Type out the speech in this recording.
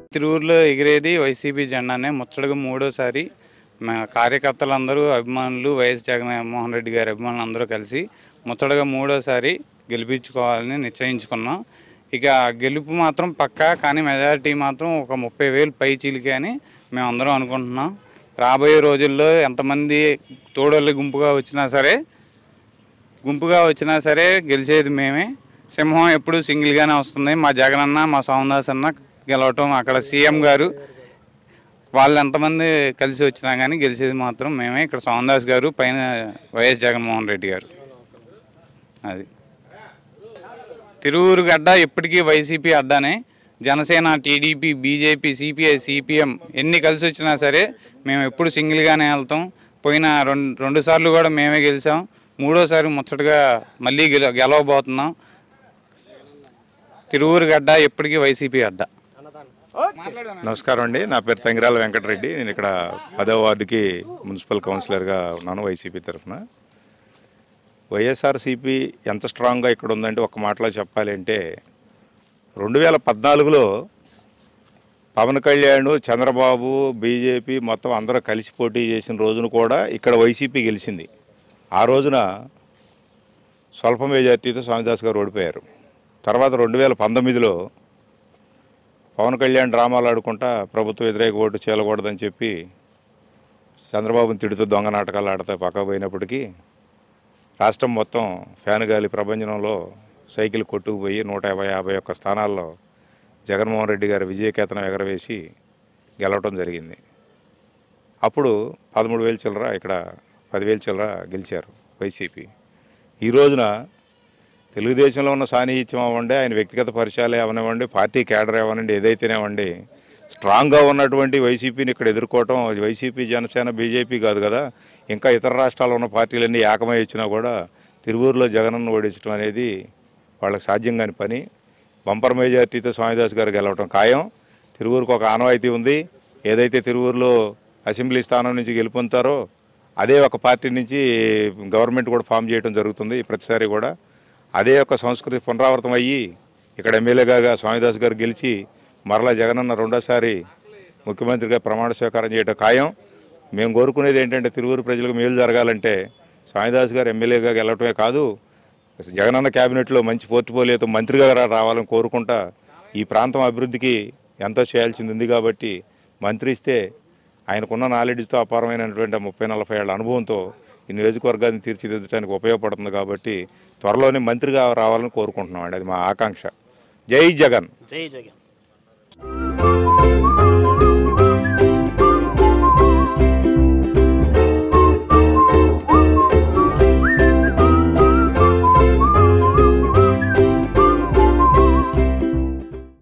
తిరువురులో ఎగిరేది YCP జెండానే ముచ్చటగా మూడోసారి మా కార్యకర్తలందరూ అభిమానులు వైఎస్ జగన్మోహన్ రెడ్డి గారి అభిమానులు అందరూ కలిసి ముచ్చటగా మూడోసారి గెలిపించుకోవాలని నిశ్చయించుకున్నాం ఇక గెలుపు మాత్రం పక్కా కానీ మెజారిటీ మాత్రం ఒక ముప్పై వేలు పై చీలికే అని మేము అందరం అనుకుంటున్నాం రాబోయే రోజుల్లో ఎంతమంది తోడోళ్ళ గుంపుగా వచ్చినా సరే గుంపుగా వచ్చినా సరే గెలిచేది మేమే సింహం ఎప్పుడు సింగిల్గానే వస్తుంది మా జగనన్న మా సోమదాస్ అన్న గెలవటం అక్కడ సీఎం గారు వాళ్ళు ఎంతమంది కలిసి వచ్చినా కానీ గెలిచేది మాత్రం మేమే ఇక్కడ సోమదాస్ గారు పైన వైఎస్ జగన్మోహన్ రెడ్డి గారు అది తిరువురు గడ్డ ఎప్పటికీ వైసీపీ అడ్డానే Janasena TDP BJP CPI CPM ఎన్ని కలిసి వచ్చినా సరే మేము ఎప్పుడు సింగిల్గానే వెళ్తాం పోయిన రెండు రెండు సార్లు కూడా మేమే గెలిచాం మూడోసారి ముచ్చటగా మళ్ళీ గెల గెలవబోతున్నాం తిరువురు గడ్డ ఎప్పటికీ వైసీపీ అడ్డ నమస్కారం అండి నా పేరు తంగిరాల వెంకటరెడ్డి నేను ఇక్కడ పదవ వార్డుకి మున్సిపల్ కౌన్సిలర్గా ఉన్నాను వైసీపీ తరఫున వైఎస్ఆర్సీపీ ఎంత స్ట్రాంగ్గా ఇక్కడ ఉందంటే ఒక మాటలో చెప్పాలి అంటే రెండు వేల పద్నాలుగులో పవన్ కళ్యాణ్ చంద్రబాబు బీజేపీ మొత్తం అందరూ కలిసి పోటీ చేసిన రోజున కూడా ఇక్కడ వైసీపీ గెలిచింది ఆ రోజున స్వల్ప మెజార్టీతో స్వామిదాస్ గారు ఓడిపోయారు తర్వాత రెండు వేల పంతొమ్మిదిలో పవన్ కళ్యాణ్ డ్రామాలు ఆడుకుంటా ప్రభుత్వ వ్యతిరేక ఓటు చేయకూడదని చెప్పి చంద్రబాబుని తిడుతూ దొంగ నాటకాలు ఆడతా పక్క పోయినప్పటికీ రాష్ట్రం మొత్తం ఫ్యాన్ గాలి ప్రభంజనంలో సైకిల్ కొట్టుకుపోయి నూట యాభై యాభై ఒక్క స్థానాల్లో జగన్మోహన్ రెడ్డి గారి విజయకేతనం ఎగరవేసి గెలవటం జరిగింది అప్పుడు పదమూడు వేలు చిల్లర ఇక్కడ పదివేలు చిల్లర గెలిచారు వైసీపీ ఈ రోజున తెలుగుదేశంలో ఉన్న సాన్నిహిత్యం అవ్వండి ఆయన వ్యక్తిగత పరిచయాలు అవనివ్వండి పార్టీ కేడర్ అవ్వనండి ఏదైతేనేవ్వండి స్ట్రాంగ్గా ఉన్నటువంటి వైసీపీని ఇక్కడ ఎదుర్కోవటం వైసీపీ జనసేన బీజేపీ కాదు కదా ఇంకా ఇతర రాష్ట్రాల్లో ఉన్న పార్టీలన్నీ ఏకమై వచ్చినా కూడా తిరువూరులో జగనన్న ఓడించడం అనేది వాళ్ళకి సాధ్యం కాని పని బంపర్ మెజార్టీతో స్వామిదాస్ గారు గెలవటం ఖాయం తిరువూరుకు ఒక ఆనవాయితీ ఉంది ఏదైతే తిరువూరులో అసెంబ్లీ స్థానం నుంచి గెలుపొందుతారో అదే ఒక పార్టీ నుంచి గవర్నమెంట్ కూడా ఫామ్ చేయడం జరుగుతుంది ప్రతిసారి కూడా అదే యొక్క సంస్కృతి పునరావృతం అయ్యి ఇక్కడ ఎమ్మెల్యేగా స్వామిదాస్ గారు గెలిచి మరలా జగనన్న రెండోసారి ముఖ్యమంత్రిగా ప్రమాణ స్వీకారం చేయడం ఖాయం మేము కోరుకునేది ఏంటంటే తిరువురు ప్రజలకు మేలు జరగాలంటే స్వామిదాస్ గారు ఎమ్మెల్యేగా గెలవటమే కాదు జగనన్న క్యాబినెట్లో మంచి పోర్టుపోలియోతో మంత్రిగా రా- రావాలని కోరుకుంటా ఈ ప్రాంతం అభివృద్ధికి ఎంతో చేయాల్సింది ఉంది కాబట్టి మంత్రి ఇస్తే ఆయనకున్న నాలెడ్జ్తో అపారమైనటువంటి ఆ ముప్పై నలభై ఏళ్ళ అనుభవంతో ఈ నియోజకవర్గాన్ని తీర్చిదిద్దడానికి ఉపయోగపడుతుంది కాబట్టి త్వరలోనే మంత్రిగా రావాలని కోరుకుంటున్నాం అండి అది మా ఆకాంక్ష జై జగన్ జై జగన్